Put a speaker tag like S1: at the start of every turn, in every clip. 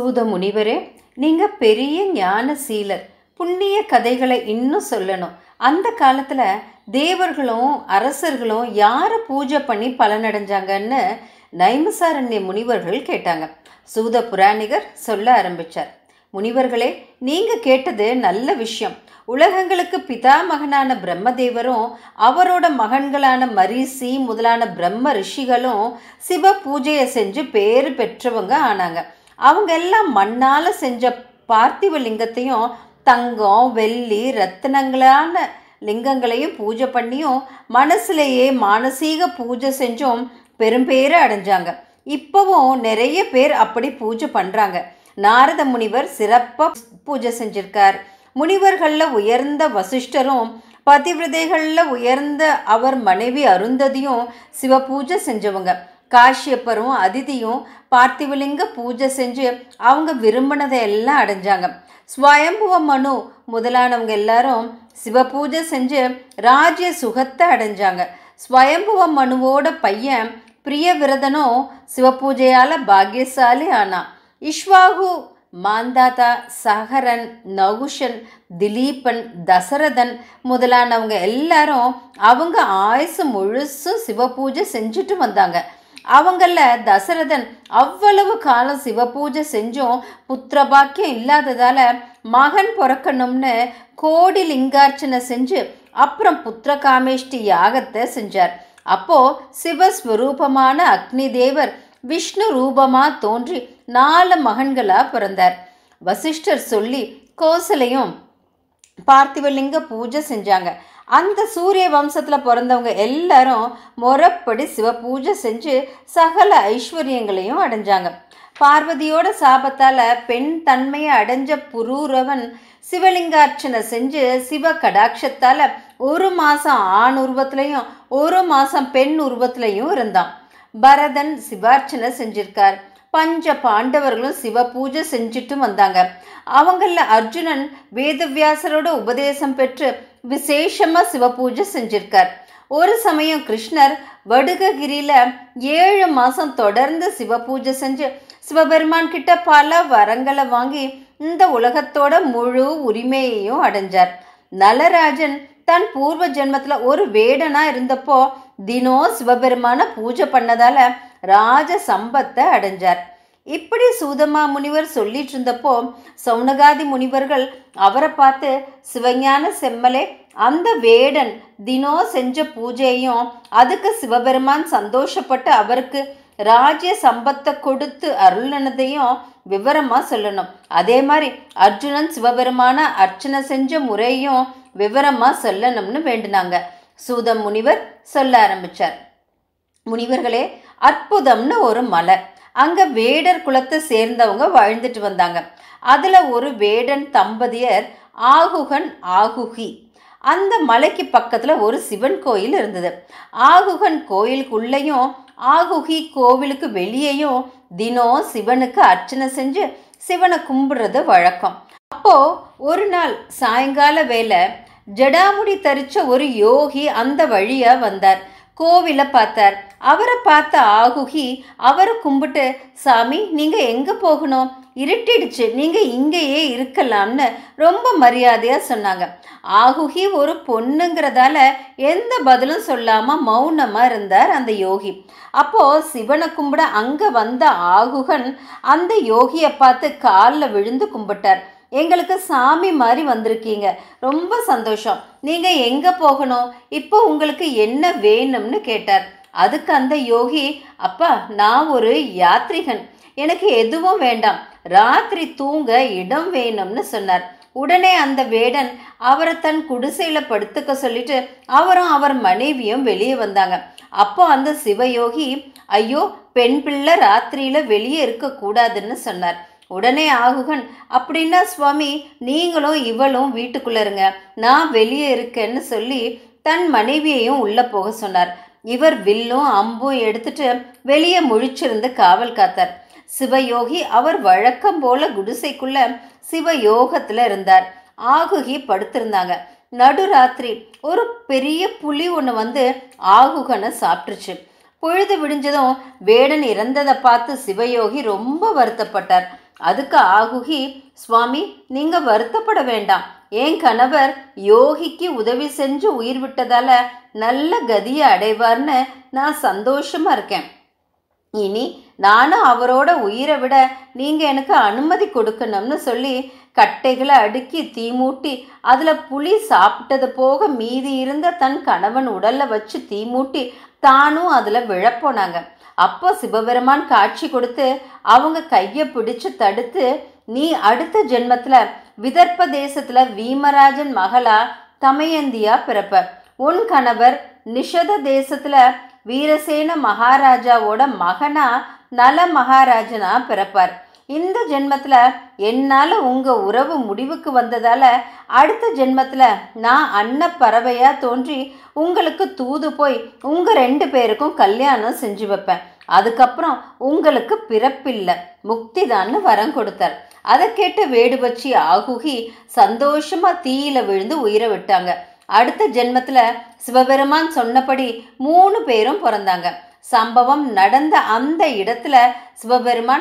S1: சூத முனிவரே நீங்க பெரிய ஞான சீலர் புண்ணிய கதைகளை இன்னும் சொல்லணும் அந்த காலத்துல தேவர்களும் அரசர்களும் யாரை பூஜை பண்ணி பலனடைஞ்சாங்கன்னு நைமசாரண்ய முனிவர்கள் கேட்டாங்க சூத புராணிகர் சொல்ல ஆரம்பிச்சார் முனிவர்களே நீங்க கேட்டது நல்ல விஷயம் உலகங்களுக்கு பிதாமகனான பிரம்மதேவரும் அவரோட மகன்களான மரீசி முதலான பிரம்ம ரிஷிகளும் சிவ பூஜையை செஞ்சு பேறு பெற்றவங்க ஆனாங்க அவங்க எல்லாம் மண்ணால செஞ்ச பார்த்திவ லிங்கத்தையும் தங்கம் வெள்ளி ரத்தினங்களான லிங்கங்களையும் பூஜை பண்ணியும் மனசுலேயே மானசீக பூஜை செஞ்சும் பெரும்பேறு அடைஞ்சாங்க இப்போவும் நிறைய பேர் அப்படி பூஜை பண்ணுறாங்க நாரத முனிவர் சிறப்பாக பூஜை செஞ்சிருக்கார் முனிவர்களில் உயர்ந்த வசிஷ்டரும் பதிவிரதைகளில் உயர்ந்த அவர் மனைவி அருந்ததியும் சிவ பூஜை செஞ்சவங்க காஷ்யப்பரும் அதிதியும் பார்த்திவலிங்க பூஜை செஞ்சு அவங்க விரும்பினதை எல்லாம் அடைஞ்சாங்க ஸ்வயம்புவ மனு முதலானவங்க எல்லாரும் சிவ பூஜை செஞ்சு ராஜ்ய சுகத்தை அடைஞ்சாங்க ஸ்வயம்புவ மனுவோட பையன் பிரியவிரதனும் சிவபூஜையால் பாக்கியசாலி ஆனான் இஷ்வாகு மாந்தாதா சஹரன் நகுஷன் திலீபன் தசரதன் முதலானவங்க எல்லாரும் அவங்க ஆயுசு முழுசும் சிவபூஜை செஞ்சுட்டு வந்தாங்க அவங்கள தசரதன் அவ்வளவு காலம் சிவபூஜை செஞ்சும் புத்திர பாக்கியம் இல்லாததால மகன் பிறக்கணும்னு கோடி லிங்கார்ச்சனை செஞ்சு அப்புறம் புத்திர காமேஷ்டி யாகத்தை செஞ்சார் அப்போ சிவஸ்வரூபமான அக்னி தேவர் விஷ்ணு ரூபமா தோன்றி நாலு மகன்களா பிறந்தார் வசிஷ்டர் சொல்லி கோசலையும் பார்த்திவலிங்க பூஜை செஞ்சாங்க அந்த சூரிய வம்சத்தில் பிறந்தவங்க எல்லாரும் முறைப்படி சிவ பூஜை செஞ்சு சகல ஐஸ்வர்யங்களையும் அடைஞ்சாங்க பார்வதியோட சாபத்தால் பெண் தன்மையை அடைஞ்ச புரூரவன் சிவலிங்கார்ச்சனை செஞ்சு சிவ கடாட்சத்தால் ஒரு மாதம் ஆண் உருவத்துலையும் ஒரு மாதம் பெண் உருவத்துலையும் இருந்தான் பரதன் சிவார்ச்சனை செஞ்சிருக்கார் பஞ்ச பாண்டவர்களும் சிவ பூஜை செஞ்சுட்டு வந்தாங்க அவங்கள அர்ஜுனன் வேதவியாசரோட உபதேசம் பெற்று விசேஷமாக சிவ பூஜை செஞ்சிருக்கார் ஒரு சமயம் கிருஷ்ணர் வடுககிரியில ஏழு மாதம் தொடர்ந்து சிவ பூஜை செஞ்சு சிவபெருமான் கிட்ட பல வரங்களை வாங்கி இந்த உலகத்தோட முழு உரிமையையும் அடைஞ்சார் நலராஜன் தன் பூர்வ ஜென்மத்தில் ஒரு வேடனா இருந்தப்போ தினம் சிவபெருமான பூஜை பண்ணதால ராஜ சம்பத்தை அடைஞ்சார் இப்படி சூதமா முனிவர் சொல்லிட்டு இருந்தப்போ சௌனகாதி முனிவர்கள் அவரை பார்த்து சிவஞான செம்மலே அந்த வேடன் தினம் செஞ்ச பூஜையும் அதுக்கு சிவபெருமான் சந்தோஷப்பட்டு அவருக்கு ராஜ்ய சம்பத்தை கொடுத்து அருளினதையும் விவரமாக சொல்லணும் அதே மாதிரி அர்ஜுனன் சிவபெருமான அர்ச்சனை செஞ்ச முறையும் விவரமாக சொல்லணும்னு வேண்டினாங்க சூதம் முனிவர் சொல்ல ஆரம்பிச்சார் முனிவர்களே அற்புதம்னு ஒரு மலை அங்கே வேடர் குலத்தை சேர்ந்தவங்க வாழ்ந்துட்டு வந்தாங்க அதில் ஒரு வேடன் தம்பதியர் ஆகுகன் ஆகுகி அந்த மலைக்கு பக்கத்தில் ஒரு சிவன் கோயில் இருந்தது ஆகுகன் கோயிலுக்குள்ளேயும் ஆகுகி கோவிலுக்கு வெளியேயும் தினம் சிவனுக்கு அர்ச்சனை செஞ்சு சிவனை கும்பிடுறது வழக்கம் அப்போ ஒரு நாள் சாயங்கால வேலை ஜடாமுடி தரிச்ச ஒரு யோகி அந்த வழியா வந்தார் கோவிலை பார்த்தார் அவரை பார்த்த ஆகுகி அவரை கும்பிட்டு சாமி நீங்க எங்க போகணும் இருட்டிடுச்சு நீங்க இங்கேயே இருக்கலாம்னு ரொம்ப மரியாதையா சொன்னாங்க ஆகுகி ஒரு பொண்ணுங்கிறதால எந்த பதிலும் சொல்லாம மௌனமா இருந்தார் அந்த யோகி அப்போ சிவனை கும்பிட அங்க வந்த ஆகுகன் அந்த யோகியை பார்த்து காலில் விழுந்து கும்பிட்டார் எங்களுக்கு சாமி மாதிரி வந்திருக்கீங்க ரொம்ப சந்தோஷம் நீங்க எங்க போகணும் இப்போ உங்களுக்கு என்ன வேணும்னு கேட்டார் அதுக்கு அந்த யோகி அப்பா நான் ஒரு யாத்ரிகன் எனக்கு எதுவும் வேண்டாம் ராத்திரி தூங்க இடம் வேணும்னு சொன்னார் உடனே அந்த வேடன் அவரை தன் குடிசையில படுத்துக்க சொல்லிட்டு அவரும் அவர் மனைவியும் வெளியே வந்தாங்க அப்போ அந்த சிவயோகி ஐயோ பெண் பிள்ளை ராத்திரியில வெளியே இருக்கக்கூடாதுன்னு சொன்னார் உடனே ஆகுகன் அப்படின்னா சுவாமி நீங்களும் இவளும் வீட்டுக்குள்ள இருங்க நான் வெளியே இருக்கேன்னு சொல்லி தன் மனைவியையும் உள்ள போக சொன்னார் இவர் வில்லும் அம்பும் எடுத்துட்டு வெளியே முழிச்சிருந்து காவல் காத்தார் சிவயோகி அவர் வழக்கம் போல குடிசைக்குள்ள சிவயோகத்துல இருந்தார் ஆகுகி படுத்திருந்தாங்க நடுராத்திரி ஒரு பெரிய புலி ஒன்று வந்து ஆகுகனை சாப்பிட்டுருச்சு பொழுது விடிஞ்சதும் வேடன் இறந்ததை பார்த்து சிவயோகி ரொம்ப வருத்தப்பட்டார் அதுக்கு ஆகுகி சுவாமி நீங்க வருத்தப்பட வேண்டாம் என் கணவர் யோகிக்கு உதவி செஞ்சு உயிர் விட்டதால நல்ல கதியை அடைவார்னு நான் சந்தோஷமா இருக்கேன் இனி நானும் அவரோட உயிரை விட நீங்க எனக்கு அனுமதி கொடுக்கணும்னு சொல்லி கட்டைகளை அடுக்கி தீ மூட்டி அதுல புலி சாப்பிட்டது போக மீதி இருந்த தன் கணவன் உடல்ல வச்சு தீ மூட்டி தானும் அதுல விழப்போனாங்க அப்போ சிவபெருமான் காட்சி கொடுத்து அவங்க கையை பிடிச்சு தடுத்து நீ அடுத்த ஜென்மத்துல விதர்ப்ப தேசத்துல வீமராஜன் மகளா தமயந்தியா பிறப்ப உன் கணவர் நிஷத தேசத்துல வீரசேன மகாராஜாவோட மகனா நல மகாராஜனா பிறப்பார் இந்த ஜென்மத்துல என்னால உங்க உறவு முடிவுக்கு வந்ததால அடுத்த ஜென்மத்துல நான் அன்ன பறவையா தோன்றி உங்களுக்கு தூது போய் உங்க ரெண்டு பேருக்கும் கல்யாணம் செஞ்சு வைப்பேன் அதுக்கப்புறம் உங்களுக்கு பிறப்பில்லை முக்தி தான்னு வரம் கொடுத்தார் அதை கேட்டு வேடு வச்சு ஆகுகி சந்தோஷமா தீயில விழுந்து உயிரை விட்டாங்க அடுத்த ஜென்மத்துல சிவபெருமான் சொன்னபடி மூணு பேரும் பிறந்தாங்க சம்பவம் நடந்த அந்த இடத்துல சிவபெருமான்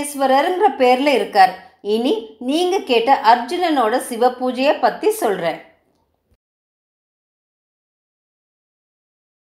S1: அசலேஸ்வரருங்கிற பேர்ல இருக்கார் இனி நீங்க கேட்ட அர்ஜுனனோட சிவ பூஜையை பத்தி சொல்றேன்